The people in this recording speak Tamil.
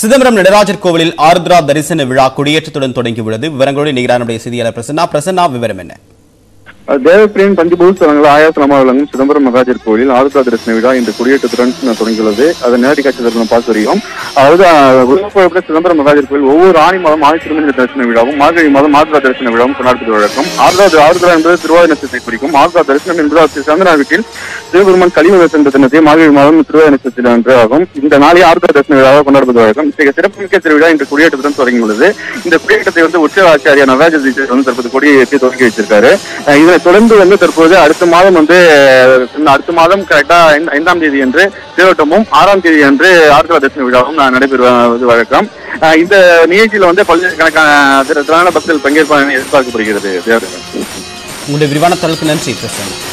சிதம்பரம் நடராஜர் கோவிலில் ஆருத்ரா தரிசன விழா கொடியேற்றத்துடன் தொடங்கியுள்ளது விவரங்களோடு நிகரான நம்முடைய செய்தியாளர் பிரசன்னா பிரசன்னா விவரம் என்ன தேவப்பிரியன் பஞ்சபூத ஸ்தலங்கள் ஆயாசலமாக விளங்கும் சிதம்பரம் மகாஜர் கோயில் ஆருத்ரா தரிசன விழா இன்று கொடியேற்றத்துடன் தொடங்கியுள்ளது அதை நேரடி காட்சி தரிசனம் பார்த்து வருகிறோம் அதாவது அஹ், உலகப்புகழ்பெற்ற சிதம்பரம் மகாஜர் கோயில் ஒவ்வொரு ஆணி மாதம் ஆதி திருமண தரிசன விழாவும் மார்கழி மாதம் ஆருத்ரா தரிசன விழாவும் கொண்டாடுவது வழக்கம் ஆருத்ரா ஆருத்ரா என்பது திருவாதிரை நட்சத்திரத்தை குறிக்கும் ஆருத்ரா தரிசனம் என்பது ஸ்ரீ சந்திரா வீட்டில் சிவபெருமான் கலியுக சென்ற தினத்தை மார்கழி மாதம் திருவாதிரை நட்சத்திரம் அன்று ஆகும் இந்த நாளை ஆருத்ரா தரிசன விழாவாக கொண்டாடுவது வழக்கம் இத்தகைய சிறப்புமிக்க திருவிழா இன்று கொடியேற்றத்துடன் தொடங்கியுள்ளது இந்த கொடியேற்றத்தை வந்து உற்சவ ஆச்சாரியா நடராஜ தீட்சர் வந்து தற்போது கொடியை ஏற்றி தொடங்கி வச்சிருக்காரு அஹ் இதனை தொடர்ந்து வந்து தற்போது அடுத்த மாதம் வந்து அஹ், இந்த அடுத்த மாதம் கரெக்டா ஐந்தாம் தேதி அன்று தேரோட்டமும் ஆறாம் தேதி அன்று ஆர்த்தவ தரிசன விழாவும் ந- நடைபெறுவது வழக்கம் அஹ் இந்த நிகழ்ச்சியில வந்து பல்வேறுக்கணக்கான திர- திரளான பக்தர்கள் பங்கேற்பார்கள் என எதிர்பார்க்கப்படுகிறது தேவர்கள் உங்களுடைய விரிவான தகவலுக்கு நன்றி பிரசன்னா